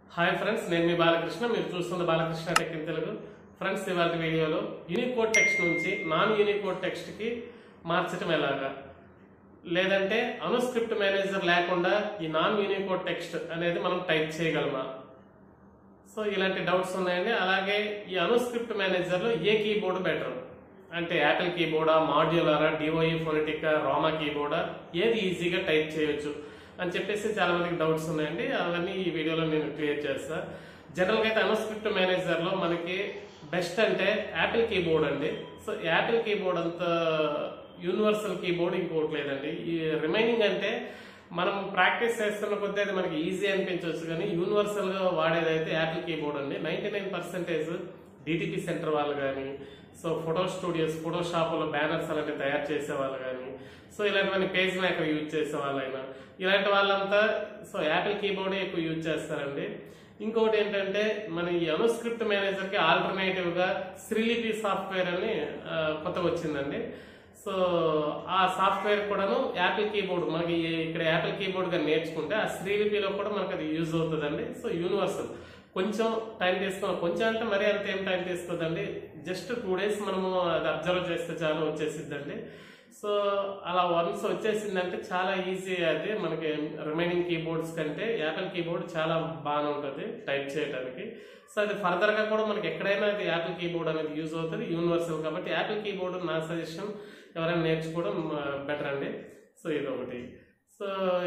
hi friends నేను మీ బాలకృష్ణ మీరు చూస్తున్న Balakrishna tech in Telugu friends ఇవాళ వీడియోలో యూనికోడ్ టెక్స్ట్ నుంచి నాన్ యూనికోడ్ టెక్స్ట్కి మార్చడం ఎలాగా లేదంటే అనుస్క్రిప్ట్ మేనేజర్ లేకుండా ఈ నాన్ యూనికోడ్ టెక్స్ట్ అనేది మనం టైప్ చేయగలమా సో ఇలాంటి డౌట్స్ ఉన్నాయండి అలాగే ఈ అనుస్క్రిప్ట్ మేనేజర్లో ఏ కీబోర్డ్ బెటర్ అంటే యాపిల్ కీబోర్డా మాడ్యులరా డిఓఈ ఫోనెటికా రోమా కీబోర్డా ఏది ఈజీగా టైప్ చేయొచ్చు అని చెప్పేసి చాలా మందికి డౌట్స్ ఉన్నాయండి అవన్నీ ఈ వీడియోలో నేను క్లియర్ చేస్తా జనరల్గా అయితే అనుస్క్రిప్ట్ మేనేజర్లో మనకి బెస్ట్ అంటే యాపిల్ కీబోర్డ్ అండి సో యాపిల్ కీబోర్డ్ అంత యూనివర్సల్ కీబోర్డ్ ఇంకోటి లేదండి ఈ రిమైనింగ్ అంటే మనం ప్రాక్టీస్ చేస్తున్న కొద్దీ అది మనకి ఈజీ అనిపించవచ్చు కానీ యూనివర్సల్ గా వాడేదైతే యాపిల్ కీబోర్డ్ అండి ninety nine percentage DTP centre వాళ్ళు కానీ సో ఫోటో స్టూడియోస్ ఫోటో షాపులో బ్యానర్స్ అలాంటివి తయారు చేసే వాళ్ళు కానీ సో ఇలాంటివన్నీ పేజ్ మేకర్ యూజ్ చేసే వాళ్ళైనా ఇలాంటి వాళ్ళంతా సో యాపిల్ కీబోర్డే ఎక్కువ యూజ్ చేస్తారండి ఇంకొకటి ఏంటంటే మన ఈ అనుస్క్రిప్ట్ మేనేజర్ కి ఆల్టర్నేటివ్ గా శ్రీలిపి సాఫ్ట్వేర్ అని ఆ, కొత్తగా వచ్చిందండి సో ఆ సాఫ్ట్వేర్ కూడాను యాపిల్ కీబోర్డ్ మనకి ఈ- ఇక్కడ యాపిల్ కీబోర్డ్ గా నేర్చుకుంటే ఆ శ్రీలిపిలో కూడా మనకు అది యూజ్ అవుతుందండి సో యూనివర్సల్ కొంచెం టైం తీసుకుని కొంచెం అంటే మరీ అంత ఏం టైం తీసుకుందండి జస్ట్ టూ డేస్ మనము అది అబ్జర్వ్ చేస్తే చాలు వచ్చేసిద్దండి సో అలా వన్స్ వచ్చేసిందంటే చాలా ఈజీ అది మనకి రిమైనింగ్ కీబోర్డ్స్ కంటే యాపిల్ కీబోర్డ్ చాలా బాగానే ఉంటుంది టైప్ చేయడానికి సో అది ఫర్దర్ గా కూడా మనకి ఎక్కడైనా అది యాపిల్ కీబోర్డ్ అనేది యూజ్ అవుతుంది యూనివర్సల్ కాబట్టి యాపిల్ కీబోర్డ్ నా సజెషన్ ఎవరైనా నేర్చుకోవడం బెటర్ అండి సో ఇది ఒకటి సో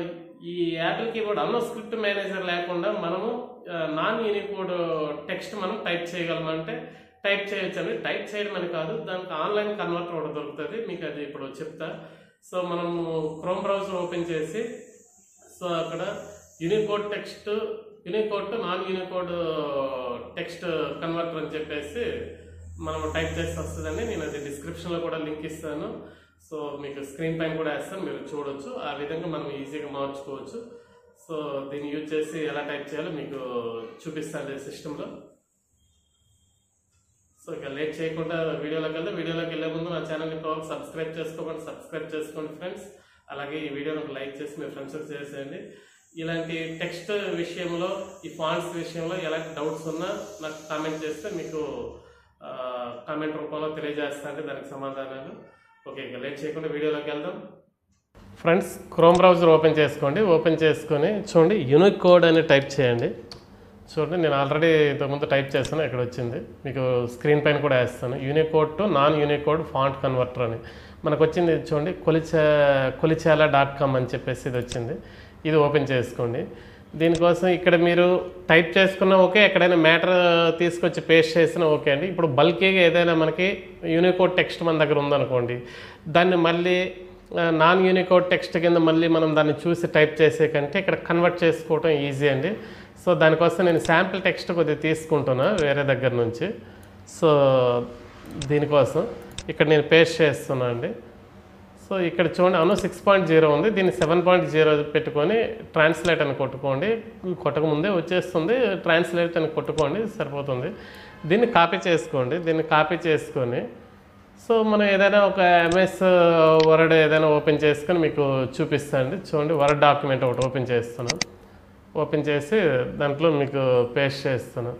ఈ యాపిల్ కీబోర్డ్ అన్న స్క్రిప్ట్ మేనేజర్ లేకుండా మనము నాన్ యూనికోడ్ టెక్స్ట్ మనం టైప్ చేయగలమంటే టైప్ చేయొచ్చు అండి టైప్ చేయడం అని కాదు దానికి ఆన్లైన్ కన్వర్టర్ ఒకటి దొరుకుతుంది మీకు అది ఇప్పుడు చెప్తా సో మనము క్రోమ్ బ్రౌజర్ ఓపెన్ చేసి సో అక్కడ Unicode text Unicode to non Unicode text converter అని చెప్పేసి మనం టైప్ చేస్తే వస్తుందండి నేను అది డిస్క్రిప్షన్లో కూడా లింక్ ఇస్తాను సో మీకు స్క్రీన్ పైన కూడా వేస్తాను మీరు చూడొచ్చు ఆ విధంగా మనం ఈజీగా మార్చుకోవచ్చు సో దీన్ని యూజ్ చేసి ఎలా టైప్ చేయాలో మీకు చూపిస్తాను సిస్టంలో సో ఇక లేట్ చేయకుండా వీడియోలోకి వెళ్తే వీడియోలోకి వెళ్ళే ముందు నా ఛానల్ని కావాలి సబ్స్క్రైబ్ చేసుకోండి సబ్స్క్రైబ్ చేసుకోండి ఫ్రెండ్స్ అలాగే ఈ వీడియోని ఒక లైక్ చేసి మీ ఫ్రెండ్స్కి చేసేయండి ఇలాంటి టెక్స్ట్ విషయంలో ఈ ఫాంట్స్ విషయంలో ఎలాంటి డౌట్స్ ఉన్నా నాకు కామెంట్ చేస్తే మీకు కామెంట్ రూపంలో తెలియజేస్తానంటే దానికి సమాధానాలు ఓకే ఇక లేట్ చేయకుండా వీడియోలోకి వెళ్దాం ఫ్రెండ్స్ క్రోమ్ బ్రౌజర్ ఓపెన్ చేసుకోండి ఓపెన్ చేసుకొని చూడండి యూనిక్ కోడ్ అని టైప్ చేయండి చూడండి నేను ఆల్రెడీ ఇంతకుముందు టైప్ చేస్తాను ఇక్కడ వచ్చింది మీకు స్క్రీన్ పైన కూడా వేస్తాను Unicode to non Unicode font converter అని మనకు వచ్చింది ఇది చూడండి కొలిచా కొలిచాల డాట్ కామ్ అని చెప్పేసి ఇది వచ్చింది ఇది ఓపెన్ చేసుకోండి దీనికోసం ఇక్కడ మీరు టైప్ చేసుకున్న ఓకే ఎక్కడైనా మ్యాటర్ తీసుకొచ్చి పేస్ట్ చేసినా ఓకే అండి ఇప్పుడు బల్కీగా ఏదైనా మనకి యూనికోడ్ టెక్స్ట్ మన దగ్గర ఉందనుకోండి దాన్ని మళ్ళీ నాన్ యూనికోడ్ టెక్స్ట్ కింద మళ్ళీ మనం దాన్ని చూసి టైప్ చేసే కంటే ఇక్కడ కన్వర్ట్ చేసుకోవటం ఈజీ అండి సో దానికోసం నేను శాంపిల్ టెక్స్ట్ కొద్దిగా తీసుకుంటున్నా వేరే దగ్గర నుంచి సో దీనికోసం ఇక్కడ నేను పేస్ట్ చేస్తున్నా అండి సో ఇక్కడ చూడండి అను సిక్స్ పాయింట్ జీరో ఉంది దీన్ని సెవెన్ పాయింట్ జీరో పెట్టుకొని ట్రాన్స్లేట్ అని కొట్టుకోండి కొట్టక ముందే వచ్చేస్తుంది ట్రాన్స్లేట్ అని కొట్టుకోండి సరిపోతుంది దీన్ని కాపీ చేసుకోండి దీన్ని కాపీ చేసుకొని సో మనం ఏదైనా ఒక ఎంఎస్ వర్డ్ ఏదైనా ఓపెన్ చేసుకొని మీకు చూపిస్తాండి చూడండి వర్డ్ డాక్యుమెంట్ ఒకటి ఓపెన్ చేస్తున్నాం ఓపెన్ చేసి దాంట్లో మీకు పేస్ట్ చేస్తున్నాం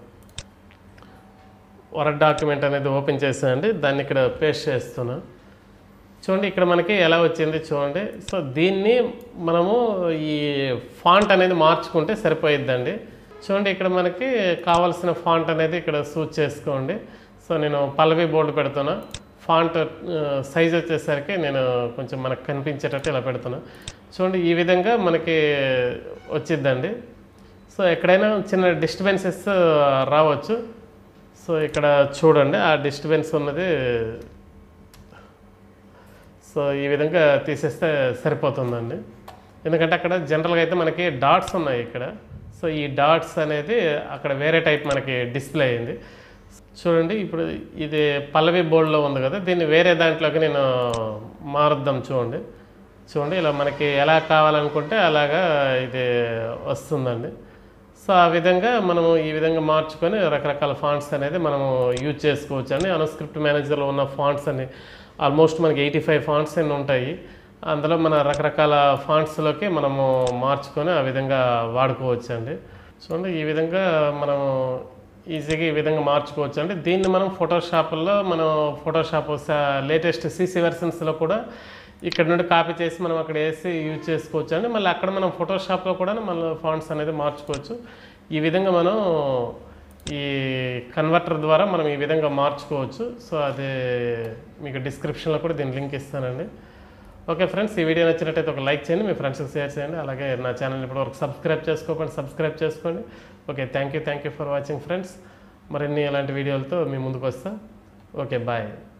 వర్డ్ డాక్యుమెంట్ అనేది ఓపెన్ చేసానండి దాన్ని ఇక్కడ పేస్ట్ చేస్తున్నా చూడండి ఇక్కడ మనకి ఎలా వచ్చింది చూడండి సో దీన్ని మనము ఈ ఫాంట్ అనేది మార్చుకుంటే సరిపోయిద్దండి చూడండి ఇక్కడ మనకి కావాల్సిన ఫాంట్ అనేది ఇక్కడ సూట్ చేసుకోండి సో నేను పల్లవి బోర్డు పెడుతున్నా ఫాంట్ సైజ్ వచ్చేసరికి నేను కొంచెం మనకు కనిపించేటట్టు ఇలా పెడుతున్నా చూడండి ఈ విధంగా మనకి వచ్చిద్దండి సో ఎక్కడైనా చిన్న డిస్టర్బెన్సెస్ రావచ్చు సో ఇక్కడ చూడండి ఆ డిస్టర్బెన్స్ ఉన్నది సో ఈ విధంగా తీసేస్తే సరిపోతుందండి ఎందుకంటే అక్కడ జనరల్గా అయితే మనకి డాట్స్ ఉన్నాయి ఇక్కడ సో ఈ డాట్స్ అనేది అక్కడ వేరే టైప్ మనకి డిస్ప్లే అయింది చూడండి ఇప్పుడు ఇది పల్లవి బోర్డులో ఉంది కదా దీన్ని వేరే దాంట్లోకి నేను మారుద్దాం చూడండి చూడండి ఇలా మనకి ఎలా కావాలనుకుంటే అలాగా ఇది వస్తుందండి సో ఆ విధంగా మనము ఈ విధంగా మార్చుకొని రకరకాల ఫాంట్స్ అనేది మనము యూజ్ చేసుకోవచ్చు అండి అనుస్క్రిప్ట్ మేనేజర్లో ఉన్న ఫాంట్స్ అని ఆల్మోస్ట్ మనకి ఎయిటీ ఫైవ్ ఫాంట్స్ అన్ని ఉంటాయి అందులో మన రకరకాల ఫాంట్స్లోకి మనము మార్చుకొని ఆ విధంగా వాడుకోవచ్చు అండి చూడండి ఈ విధంగా మనం ఈజీగా ఈ విధంగా మార్చుకోవచ్చు అంటే దీన్ని మనం ఫోటోషాప్లో మనం ఫోటోషాప్ లేటెస్ట్ సీసీ వెర్షన్స్లో కూడా ఇక్కడ నుండి కాపీ చేసి మనం అక్కడ వేసి యూజ్ చేసుకోవచ్చు అండి మళ్ళీ అక్కడ మనం ఫోటోషాప్లో కూడా మన ఫాంట్స్ అనేది మార్చుకోవచ్చు ఈ విధంగా మనం ఈ కన్వర్టర్ ద్వారా మనం ఈ విధంగా మార్చుకోవచ్చు సో అది మీకు డిస్క్రిప్షన్లో కూడా దీని లింక్ ఇస్తానండి ఓకే ఫ్రెండ్స్ ఈ వీడియో నచ్చినట్టయితే ఒక లైక్ చేయండి మీ ఫ్రెండ్స్కి షేర్ చేయండి అలాగే నా ఛానల్ ఇప్పటివరకు సబ్స్క్రైబ్ చేసుకోకండి సబ్స్క్రైబ్ చేసుకోండి okay thank you thank you for watching friends మరిన్ని ఇలాంటి వీడియోలతో మీ ముందుకు వస్తా ఓకే బాయ్